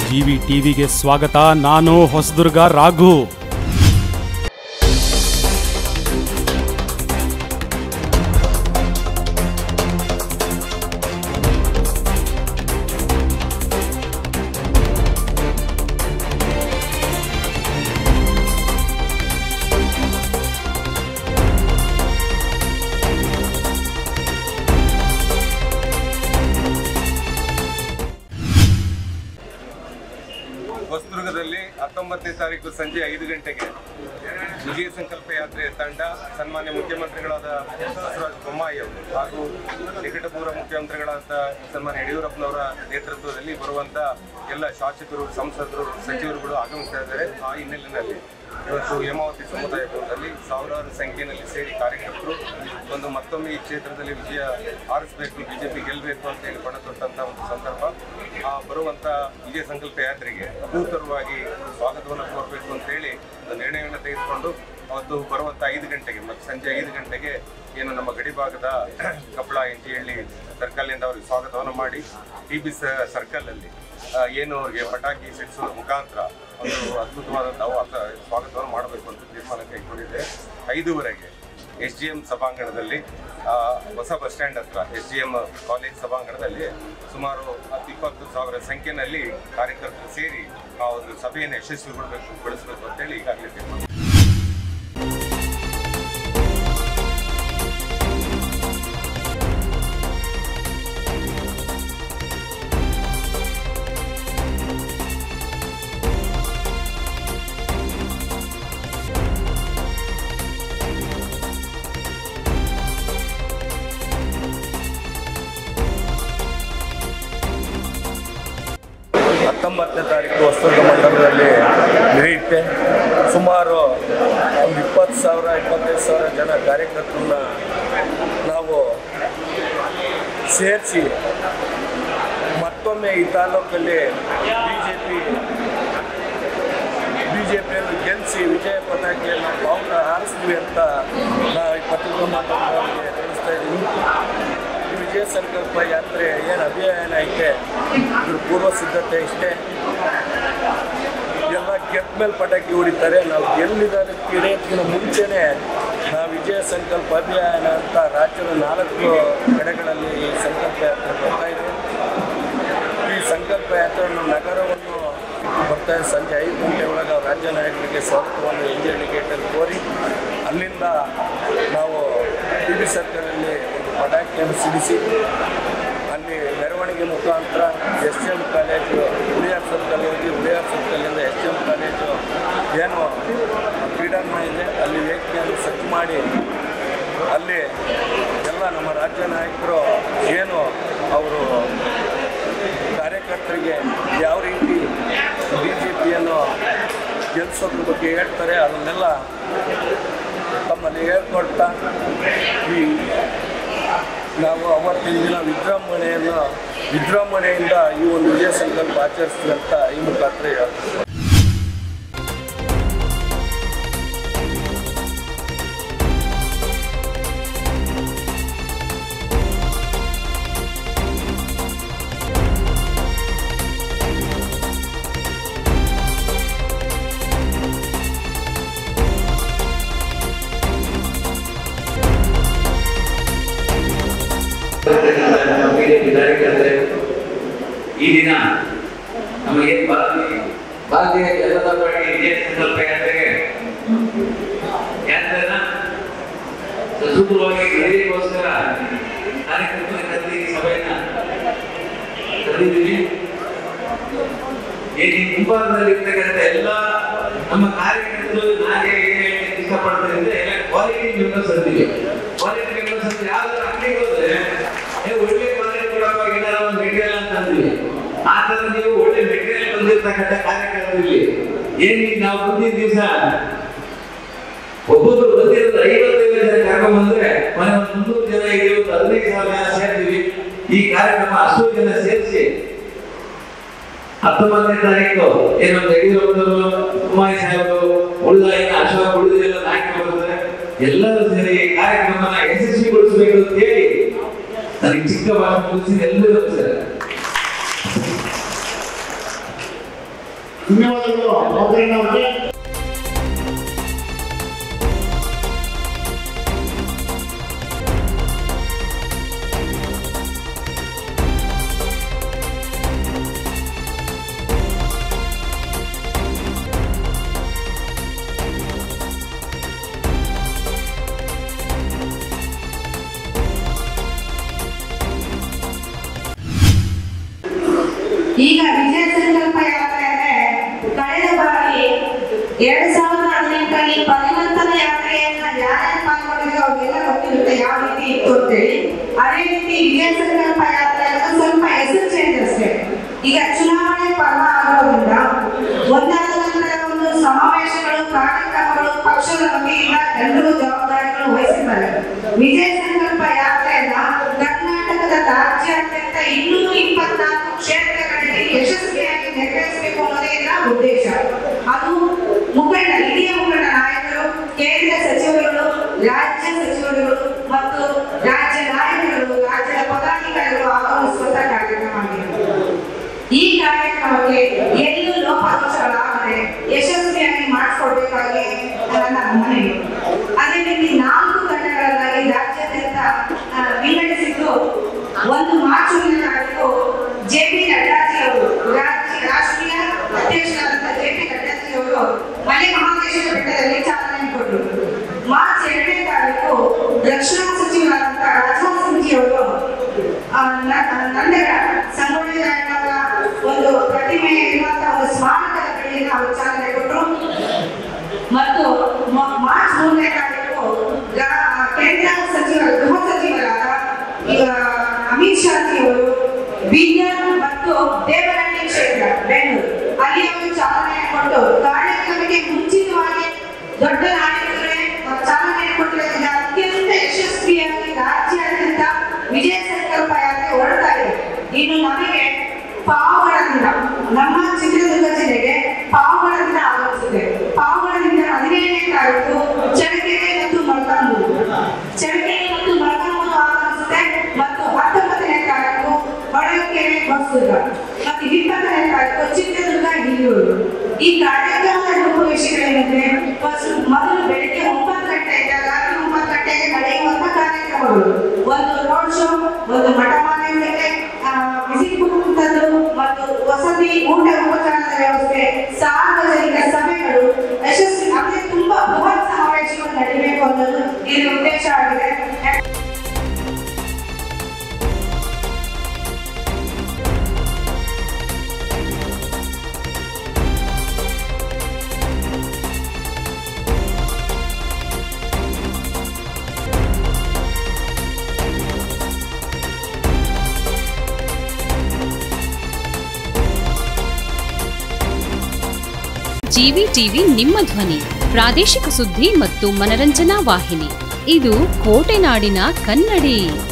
GV ಟಿವಿಗೆ ಸ್ವಾಗತ ನಾನು ಹೊಸದುರ್ಗ ರಾಘು ಹೊಸದುರ್ಗದಲ್ಲಿ ಹತ್ತೊಂಬತ್ತನೇ ತಾರೀಕು ಸಂಜೆ ಐದು ಗಂಟೆಗೆ ವಿಜಯ ಸಂಕಲ್ಪ ಯಾತ್ರೆಯ ತಂಡ ಸನ್ಮಾನ್ಯ ಮುಖ್ಯಮಂತ್ರಿಗಳಾದ ಬಸವರಾಜ ಬೊಮ್ಮಾಯಿ ಅವರು ಹಾಗೂ ನಿಕಟಪೂರ್ವ ಮುಖ್ಯಮಂತ್ರಿಗಳಾದ ಸನ್ಮಾನ್ಯ ಯಡಿಯೂರಪ್ಪನವರ ನೇತೃತ್ವದಲ್ಲಿ ಬರುವಂತ ಎಲ್ಲ ಶಾಸಕರು ಸಂಸದರು ಸಚಿವರುಗಳು ಆಗಮಿಸ್ತಾ ಇದ್ದಾರೆ ಆ ಹಿನ್ನೆಲೆಯಲ್ಲಿ ಇವತ್ತು ಹೇಮಾವತಿ ಸಮುದಾಯ ಭವನದಲ್ಲಿ ಸಾವಿರಾರು ಸಂಖ್ಯೆಯಲ್ಲಿ ಸೇರಿ ಕಾರ್ಯಕರ್ತರು ಒಂದು ಮತ್ತೊಮ್ಮೆ ಈ ಕ್ಷೇತ್ರದಲ್ಲಿ ವಿಜಯ ಆರಿಸಬೇಕು ಬಿಜೆಪಿ ಗೆಲ್ಲಬೇಕು ಅಂತ ಹೇಳಿ ಪಣ ತೊಟ್ಟಂತ ಒಂದು ಸಂದರ್ಭ ಆ ಬರುವಂತ ವಿಜಯ ಸಂಕಲ್ಪ ಯಾತ್ರೆಗೆ ಅಭೂತರವಾಗಿ ಸ್ವಾಗತವನ್ನು ಕೋರಬೇಕು ಅಂತ ಹೇಳಿ ಒಂದು ನಿರ್ಣಯವನ್ನು ತೆಗೆದುಕೊಂಡು ಅವತ್ತು ಬರುವಂತ ಐದು ಗಂಟೆಗೆ ಮತ್ತು ಸಂಜೆ ಐದು ಗಂಟೆಗೆ ಏನು ನಮ್ಮ ಗಡಿ ಭಾಗದ ಕಪ್ಪಳ ಎಂಟಿಹಳ್ಳಿ ಸರ್ಕಲ್ನಿಂದ ಅವರಿಗೆ ಸ್ವಾಗತವನ್ನು ಮಾಡಿ ಟಿ ಬಿ ಸರ್ಕಲ್ ಅಲ್ಲಿ ಆ, ಏನು ಅವ್ರಿಗೆ ಪಟಾಕಿ ಸಿಡಿಸೋದ್ರ ಮುಖಾಂತರ ಒಂದು ಅದ್ಭುತವಾದಂಥ ಅವ- ಸ್ವಾಗತವನ್ನು ಮಾಡಬೇಕು ಅಂತ ತೀರ್ಮಾನ ಕೈಗೊಂಡಿದೆ ಐದೂವರೆಗೆ ಎಸ್ ಡಿ ಎಂ ಸಭಾಂಗಣದಲ್ಲಿ ಆ, ಹೊಸ ಬಸ್ ಸ್ಟ್ಯಾಂಡ್ ಹತ್ರ ಎಸ್ ಡಿ ಎಂ ಕಾಲೇಜ್ ಸಭಾಂಗಣದಲ್ಲಿ ಸುಮಾರು ಹತ್ತು ಇಪ್ಪತ್ತು ಸಾವಿರ ಸಂಖ್ಯೆಯಲ್ಲಿ ಕಾರ್ಯಕರ್ತರು ಸೇರಿ ಆ ಒಂದು ಸಭೆಯನ್ನು ಯಶಸ್ವಿಗೊಳ್ಬೇಕು ಗೊಳಿಸಬೇಕು ಅಂತೇಳಿ ಈಗಾಗಲೇ ತೀರ್ಮಾನ ಹತ್ತೊಂಬತ್ತನೇ ತಾರೀಕು ಹೊಸದುರ್ಗ ಮಂಡಲದಲ್ಲಿ ನಡೆಯುತ್ತೆ ಸುಮಾರು ಒಂದು ಇಪ್ಪತ್ತು ಸಾವಿರ ಇಪ್ಪತ್ತೈದು ಸಾವಿರ ಜನ ಕಾರ್ಯಕರ್ತರನ್ನ ನಾವು ಸೇರಿಸಿ ಮತ್ತೊಮ್ಮೆ ಈ ತಾಲೂಕಲ್ಲಿ B J P B J ಪಿಯನ್ನು ಗೆಲ್ಲಿಸಿ ವಿಜಯ ಪತಾಕೆಯನ್ನು ಬಾವುಟ ಹಾರಿಸ್ತೀವಿ ಅಂತ ನಾವು ಈ ಪತ್ರಿಕಾ ಮಾಧ್ಯಮದವರಿಗೆ ತಿಳಿಸ್ತಾ ಇದ್ದೀವಿ ಈ ವಿಜಯ ಸಂಕಲ್ಪ ಯಾತ್ರೆ ಏನು ಅಭಿಯಾನ ಐತೆ ಇದ್ರ ಪೂರ್ವ ಸಿದ್ಧತೆ ಇಷ್ಟೇ ಎಲ್ಲ ಗೆದ್ದ ಮೇಲೆ ಪಟಾಕಿ ಹೊಡಿತಾರೆ ನಾವು ಗೆಲ್ಲಿದ್ದಕ್ಕೆ ಇಡೋಕ್ಕಿಂತ ಮುಂಚೆನೇ ನಾವು ವಿಜಯ ಸಂಕಲ್ಪ ಅಭಿಯಾನ ಅಂತ ರಾಜ್ಯದ ನಾಲ್ಕು ಕಡೆಗಳಲ್ಲಿ ಈ ಸಂಕಲ್ಪ ಯಾತ್ರೆ ಬರ್ತಾ ಇದೆ ಈ ಸಂಕಲ್ಪ ಯಾತ್ರೆ ನಮ್ಮ ನಗರವನ್ನು ಬರ್ತಾ ಇದೆ ಸಂಜೆ ಐದು ಗಂಟೆ ಒಳಗೆ ರಾಜ್ಯ ನಾಯಕರಿಗೆ ಸ್ವಾಗತವನ್ನು ಎನ್ ಜಿ ಗೇಟಲ್ಲಿ ಕೋರಿ ಅಲ್ಲಿಂದ ನಾವು ಟಿ ವಿ ಸರ್ಕಲಲ್ಲಿ ಒಂದು ಪಟಾಕಿಯನ್ನು ಸಿಡಿಸಿ ಅಲ್ಲಿ ಮೆರವಣಿಗೆ ಮುಖಾಂತರ S M college Huliyar circle ಹೋಗಿ ಉಳಿಯಾರ್ ಸರ್ಕಲಿಂದ ಎಸ್ ಎಮ್ ಕಾಲೇಜು ಏನು ಕ್ರೀಡಾಂಗಣ ಇದೆ ಅಲ್ಲಿ ವೇದಿಕೆಯನ್ನು ಸಜ್ಜು ಮಾಡಿ ಅಲ್ಲಿ ಎಲ್ಲ ನಮ್ಮ ರಾಜ್ಯ ನಾಯಕರು ಏನು ಅವರು ಕಾರ್ಯಕರ್ತರಿಗೆ ಯಾವ ರೀತಿ ಬಿ ಜೆ ಪಿಯನ್ನು ಗೆಲ್ಲಿಸೋದ್ರ ಬಗ್ಗೆ ಹೇಳ್ತಾರೆ ಅದನ್ನೆಲ್ಲ ತಮ್ಮಲ್ಲಿ ಹೇಳ್ಕೊಡ್ತಾ ಈ ನಾವು ಅವತ್ತಿನ ದಿನ ವಿಜೃಂಭಣೆಯನ್ನು ವಿಜೃಂಭಣೆಯಿಂದ ಈ ಒಂದು ವಿಜಯ ಸಂಕಲ್ಪ ಆಚರಿಸ್ತೀವಿ ಅಂತ ಈ ಮುಖಾಂತರ ಹೇಳ್ತಾರೆ ಬಿಜೆಪಿ ಕಾರ್ಯಕರ್ತರೆ ಈ ದಿನ ನಮಗೆ ಭಾರತೀಯ ಭಾರತೀಯ ಜನತಾ ಪಾರ್ಟಿ ವಿಜಯ ಸಂಕಲ್ಪ ಯಾತ್ರೆಗೆ ಯಾತ್ರೆನ ಸಸೂತ್ರವಾಗಿ ನಡೆಯಲಿಕ್ಕೋಸ್ಕರ ಕಾರ್ಯಕ್ರಮ ಕರೆದಿ ಈ ಸಭೆಯನ್ನ ಕರೆದಿದ್ದೀವಿ ಈ ಮುಂಭಾಗದಲ್ಲಿ ಇರ್ತಕ್ಕಂಥ ಎಲ್ಲ ನಮ್ಮ ಕಾರ್ಯಕರ್ತರು ನಾನೇ ಏನ್ ಹೇಳಲಿಕ್ಕೆ ಇಷ್ಟಪಡ್ತಾರೆ ಅಂದ್ರೆ ಎಲ್ಲ ಕ್ವಾಲಿಟಿ ಮೆಂಬರ್ಸ್ ಅಂತೀವಿ ಕ್ವಾಲಿಟಿ ಮೆಂಬರ್ಸ್ ಅಂದ್ರೆ ಯಾವ್ದಾದ್ರು ಅಂಗಡಿಗೆ ಹೋದ್ರೆ ಏ ಒಳ್ಳೆ ಕ್ವಾಲಿಟಿ ಕೊಡಪ್ಪ ಏನಾರ ಒಂದು ಮೆಟೀರಿಯಲ್ ಅಂತ ಅಂತೀವಿ ಆ ತರ ನೀವು ಒಳ್ಳೆ ಮೆಟೀರಿಯಲ್ ಬಂದಿರ್ತಕ್ಕಂಥ ಕಾರ್ಯಕರ್ತರು ಇಲ್ಲಿ ಏನ್ ಈಗ ನಾವು ಮುಂದಿನ ದಿವಸ ಒಬ್ಬೊಬ್ರು ಬಂದಿರೋದು ಐವತ್ತೈದು ಜನ ಕರ್ಕೊಂಡ್ ಬಂದ್ರೆ ಮನೆ ಒಂದು ಮುನ್ನೂರು ಜನ ಇದೆ ಒಂದು ಹದಿನೈದು ಸಾವಿರ ಜನ ಸೇರ್ತೀವಿ ಈ ಕಾರ್ಯಕ್ರಮ ಅಷ್ಟು ಜನ ಸೇರಿಸಿ ಹತ್ತೊಂಬತ್ತನೇ ತಾರೀಕು ಏನೊಂದು ಯಡಿಯೂರಪ್ಪನವರು ಕುಮಾರಿ ಸಾಹೇಬರು ಉಳಿದ ಇನ್ನು ಅಶೋಕ್ ಉಳಿದೆಲ್ಲ ನಾಯಕರು ಬರ್ತಾರೆ ಎಲ್ಲರೂ ಸೇರಿ ಈ ಕಾರ್ಯಕ್ರಮನ ಯಶಸ್ವಿಗೊಳಿಸಬೇಕು ಅಂತ ಹೇಳಿ ನನಗೆ ಚಿಕ್ಕ ಭಾಷೆ ಮುಗಿಸಿ ಎಲ್ಲರೂ ಸರ್ ಧನ್ಯವಾದಗಳು ಮಧುರಣ್ಣ ಅವರಿಗೆ ಈಗ ವಿಜಯ ಸಂಕಲ್ಪ ಯಾತ್ರೆ ಅಂದ್ರೆ ಕಳೆದ ಬಾರಿ ಎರಡ್ ಸಾವಿರದ ಹದಿನೆಂಟರಲ್ಲಿ ಪರಿವರ್ತನಾ ಯಾತ್ರೆಯನ್ನ ಯಾರ್ಯಾರು ಪಾಲ್ಗೊಂಡಿದ್ರು ಅವ್ರಿಗೆಲ್ಲ ಗೊತ್ತಿರುತ್ತೆ ಯಾವ ರೀತಿ ಇತ್ತು ಅಂತೇಳಿ ಅದೇ ರೀತಿ ವಿಜಯ ಸಂಕಲ್ಪ ಯಾತ್ರೆ ಅನ್ನೋದು ಸ್ವಲ್ಪ ಹೆಸರು ಚೇಂಜ್ ಅಷ್ಟೇ ಈಗ ಚುನಾವಣೆ ಪರ್ವ ಆಗೋದ್ರಿಂದ ಒಂದಾದ ನಂತರ ಒಂದು ಸಮಾವೇಶಗಳು ಕಾರ್ಯಕ್ರಮಗಳು ಪಕ್ಷದ ವತಿಯಿಂದ ಎಲ್ಲರೂ ಜವಾಬ್ದಾರಿಗಳು ವಹಿಸಿದ್ದಾರೆ ವಿಜಯ ಸಂಕಲ್ಪ ಯಾತ್ರೆಯನ್ನ ಕರ್ನಾಟಕದ ರಾಜ್ಯಾದ್ಯಂತ ಇನ್ನೂರ ಇಪ್ಪತ್ನಾಲ್ಕು ಕ್ಷೇತ್ರಗಳಲ್ಲಿ ಯಶಸ್ವಿಯಾಗಿ ನೆರವೇರಿಸಬೇಕು ಅನ್ನೋದೇ ಇದರ ಉದ್ದೇಶ ಅದು ಮುಖಂಡ ಹಿರಿಯ ಮುಖಂಡ ನಾಯಕರು ಕೇಂದ್ರ ಸಚಿವರುಗಳು ರಾಜ್ಯ ಸಚಿವರುಗಳು ಮತ್ತು ರಾಜ್ಯ ನಾಯಕರು ರಾಜ್ಯದ ಪದಾಧಿಕಾರಿಗಳು ಆಗಮಿಸುವಂತ ಕಾರ್ಯಕ್ರಮ ಆಗಿದೆ ಈ ಕಾರ್ಯಕ್ರಮಕ್ಕೆ ಎಲ್ಲೂ ಲೋಪದೋಷಗಳಾಗದೆ ಯಶಸ್ವಿಯಾಗಿ ಮಾಡಿಸ್ಕೊಡ್ಬೇಕಾಗಿ ನನ್ನ ಮನವಿ ಅದೇ ರೀತಿ ನಾಲ್ಕು ತಂಡಗಳನ್ನಾಗಿ ರಾಜ್ಯಾದ್ಯಂತ ಆ, ವಿಂಗಡಿಸಿದ್ದು ಒಂದು ಮಾರ್ಚ್ ಒಂದನೇ ತಾರೀಕು ಜೆ ಪಿ ನಡ್ಡಾಜಿ ಅವರು ರಾಜ್ಯ ರಾಷ್ಟ್ರೀಯ ಅಧ್ಯಕ್ಷರಾದಂತಹ ಜೆ ಪಿ ನಡ್ಡಾಜಿ ಅವರು ಮಲೆ ಮಹಾದೇಶ್ವರ ಬೆಟ್ಟದಲ್ಲಿ ಚಾಲನೆ ಕೊಟ್ಟರು ಮಾರ್ಚ್ ಎರಡನೇ ತಾರೀಕು ರಕ್ಷಣಾ ಸಚಿವರಾದಂತಹ ರಾಜನಾಥ್ ಸಿಂಗ್ ಜಿ ಅವರು ಆ, ನ- ನಂದರ ಸಂಗೊಳ್ಳಿ ರಾಯಣ್ಣವರ ಒಂದು ಪ್ರತಿಮೆ ಇರುವಂತಹ ಒಂದು ಸ್ಮಾರಕದ ಬಳಿಯನ್ನು ಅವರು ಚಾಲನೆ ಕೊಟ್ಟರು ಮತ್ತು ಮ- ಮಾರ್ಚ್ ಮೂರನೇ ತಾರೀಕು ಗ- ಕೇಂದ್ರ ಸಚಿವ ಗೃಹ ಸಚಿವರಾದ ಈಗ ಅಮಿತ್ ಶಾ ಜಿ ಅವರು ಬೀದರ್ ಮತ್ತು ದೇವನಹಳ್ಳಿ ಕ್ಷೇತ್ರ ಬೆಂಗಳೂರು ಅಲ್ಲಿ ಅವರು ಚಾಲನೆ ಕೊಟ್ಟು ಕಾರ್ಯಕ್ರಮಕ್ಕೆ ಮುಂಚಿತವಾಗಿ ದೊಡ್ಡ ನಾಯಕರೇ ಚಾಲನೆ ಕೊಟ್ಟಿರೋದ್ರಿಂದ ಅತ್ಯಂತ ಯಶಸ್ವಿಯಾಗಿ ರಾಜ್ಯಾದ್ಯಂತ ವಿಜಯ ಸಂಕಲ್ಪ ಯಾತ್ರೆ ಹೊರಡ್ತಾ ಇದೆ ಇನ್ನು ನಮಗೆ ಪಾವಗಡದಿಂದ ನಮ್ಮ ಚಿತ್ರದುರ್ಗ ಜಿಲ್ಲೆಗೆ ಪಾವಗಡದಿಂದ ಆಗಮಿಸುತ್ತೆ ಪಾವಗಡದಿಂದ ಹದಿನೇಳನೇ ತಾರೀಕು ಚಳ್ಳಕೆರೆ ಮತ್ತು ಮೊಳಕಾಲ್ಮೂರು ಚಳ್ಳಕೆರೆ ಮತ್ತು ಮೊಳಕಾಲ್ಮೂರು ಆಗಮಿಸುತ್ತೆ ಮತ್ತು ಹತ್ತೊಂಬತ್ತನೇ ತಾರೀಕು ಹೊಳಲ್ಕೆರೆ ಹೊಸದುರ್ಗ ಮತ್ತು ಇಪ್ಪತ್ತನೇ ತಾರೀಕು ಚಿತ್ರದುರ್ಗ ಹಿರಿಯೂರು ಈ ಕಾರ್ಯಕ್ರಮದ ರೂಪುರೇಷೆಗಳೇನೆಂದ್ರೆ ಫಸ್ಟ್ ಮೊದಲು ಬೆಳಿಗ್ಗೆ ಒಂಬತ್ತು ಗಂಟೆಯಿಂದ ರಾತ್ರಿ ಒಂಬತ್ತು ಗಂಟೆಗೆ ನಡೆಯುವಂತ ಕಾರ್ಯಕ್ರಮಗಳು ಒಂದು ರೋಡ್ ಶೋ ಒಂದು ಮಠ ಮಾನ್ಯಗಳಿಗೆ ವಿಸಿಟ್ ಕೊಡುವಂಥದ್ದು ಮತ್ತು ವಸತಿ ಊಟ ಉಪಚಾರದ ವ್ಯವಸ್ಥೆ ಸಾರ್ವಜನಿಕ ಸಭೆಗಳು ಯಶಸ್ವಿ ಅಂದ್ರೆ ತುಂಬಾ ಬೃಹತ್ ಸಮಾವೇಶಗಳು ನಡೀಬೇಕು ಅನ್ನೋದು ಇದರ ಉದ್ದೇಶ ಆಗಿದೆ ಜಿವಿ ಟಿವಿ ನಿಮ್ಮ ಧ್ವನಿ ಪ್ರಾದೇಶಿಕ ಸುದ್ದಿ ಮತ್ತು ಮನರಂಜನಾ ವಾಹಿನಿ ಇದು ಕೋಟೆನಾಡಿನ ಕನ್ನಡಿ